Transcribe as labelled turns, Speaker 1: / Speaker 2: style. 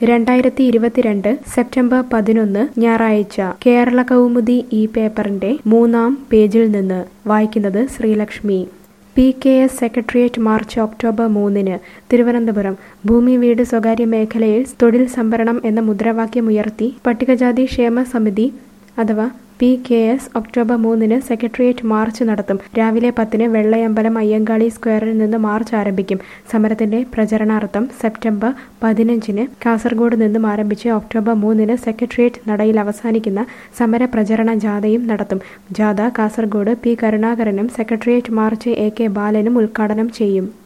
Speaker 1: രണ്ടായിരത്തി ഇരുപത്തിരണ്ട് സെപ്റ്റംബർ പതിനൊന്ന് ഞായറാഴ്ച കേരള കൗമുദി ഈ പേപ്പറിന്റെ മൂന്നാം പേജിൽ നിന്ന് വായിക്കുന്നത് Sreelakshmi P K S secretariat march October മൂന്നിന് തിരുവനന്തപുരം ഭൂമി വീട് സ്വകാര്യ മേഖലയിൽ തൊഴിൽ സംവരണം എന്ന മുദ്രാവാക്യമുയർത്തി പട്ടികജാതി ക്ഷേമ സമിതി അഥവാ പി കെ എസ് ഒക്ടോബർ മൂന്നിന് സെക്രട്ടേറിയറ്റ് മാർച്ച് നടത്തും രാവിലെ പത്തിന് വെള്ളയമ്പലം അയ്യങ്കാളി സ്ക്വയറിൽ നിന്ന് മാർച്ച് ആരംഭിക്കും സമരത്തിന്റെ പ്രചരണാർത്ഥം സെപ്റ്റംബർ പതിനഞ്ചിന് കാസർഗോഡ് നിന്നും ആരംഭിച്ച് ഒക്ടോബർ മൂന്നിന് സെക്രട്ടേറിയറ്റ് നടയിൽ അവസാനിക്കുന്ന സമര പ്രചരണ ജാഥയും നടത്തും ജാഥ കാസർഗോഡ് പി കരുണാകരനും സെക്രട്ടേറിയറ്റ് മാർച്ച് എ കെ ബാലനും ഉദ്ഘാടനം ചെയ്യും